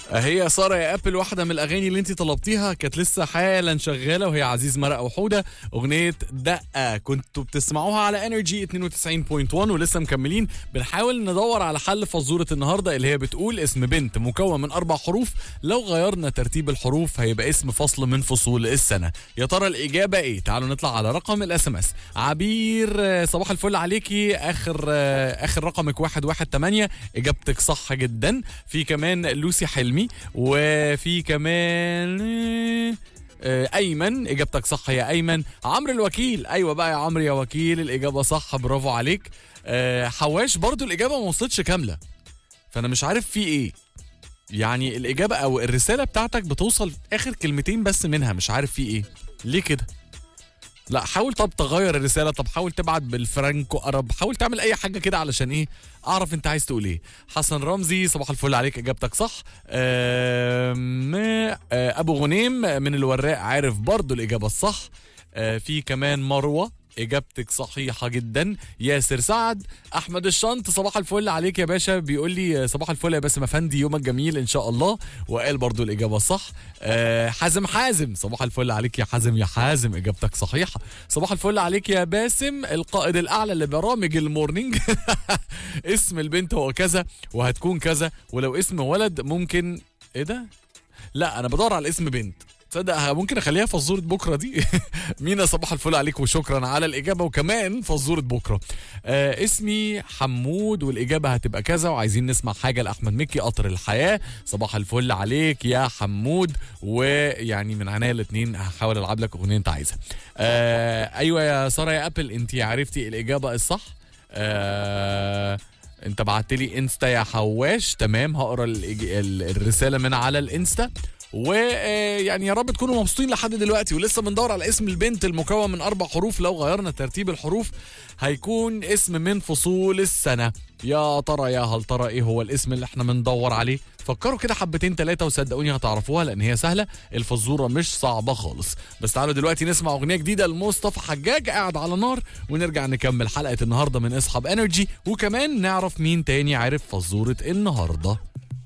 هي سارة يا ابل واحدة من الاغاني اللي انت طلبتيها كانت لسه حالا شغالة وهي عزيز مرق وحودة اغنية دقة كنتوا بتسمعوها على انرجي 92.1 ولسه مكملين بنحاول ندور على حل فزورة النهاردة اللي هي بتقول اسم بنت مكون من اربع حروف لو غيرنا ترتيب الحروف هيبقى اسم فصل من فصول السنة يا ترى الاجابة ايه تعالوا نطلع على رقم الاس ام اس عبير آه، صباح الفل عليكي اخر آه، اخر رقمك 118 اجابتك صح جدا في كمان لوسي حلمي وفي كمان آه، ايمن اجابتك صح يا ايمن عمرو الوكيل ايوه بقى يا عمرو يا وكيل الاجابه صح برافو عليك آه، حواش برضو الاجابه ما وصلتش كامله فانا مش عارف في ايه يعني الاجابه او الرساله بتاعتك بتوصل في اخر كلمتين بس منها مش عارف في ايه ليه كده لا حاول طب تغير الرساله طب حاول تبعت بالفرانكو ارب حاول تعمل اي حاجه كده علشان ايه اعرف انت عايز تقول ايه حسن رمزي صباح الفل عليك اجابتك صح آم، آه، ابو غنيم من الوراق عارف برضو الاجابه الصح آه، في كمان مروه اجابتك صحيحه جدا ياسر سعد احمد الشنط صباح الفل عليك يا باشا بيقول لي آه، صباح الفل يا باسم افندي يومك جميل ان شاء الله وقال برضو الاجابه الصح آه، حازم حازم صباح الفل عليك يا حازم يا حازم اجابتك صحيحه صباح الفل عليك يا باسم القائد الاعلى لبرامج المورنينج اسم البنت هو كذا وهتكون كذا ولو اسم ولد ممكن ايه ده لا انا بدور على اسم بنت تصدق ه- ممكن اخليها فزوره بكره دي مينا صباح الفل عليك وشكرا على الاجابه وكمان فزوره بكره آه اسمي حمود والاجابه هتبقى كذا وعايزين نسمع حاجه لاحمد مكي قطر الحياه صباح الفل عليك يا حمود ويعني من عناية الاثنين هحاول العب لك اغنيه انت عايزها آه ايوه يا ساره يا ابل انت عرفتي الاجابه الصح آه انت بعت لي انستا يا حواش تمام هقرا الإج- ال- الرساله من على الانستا ويعني يا رب تكونوا مبسوطين لحد دلوقتي ولسه بندور على اسم البنت المكون من اربع حروف لو غيرنا ترتيب الحروف هيكون اسم من فصول السنه يا ترى يا هل ترى ايه هو الاسم اللي احنا بندور عليه فكروا كده حبتين ثلاثه وصدقوني هتعرفوها لان هي سهله الفزوره مش صعبه خالص بس تعالوا دلوقتي نسمع اغنيه جديده لمصطفى حجاج قاعد على نار ونرجع نكمل حلقه النهارده من اصحاب انرجي وكمان نعرف مين تاني عارف فزوره النهارده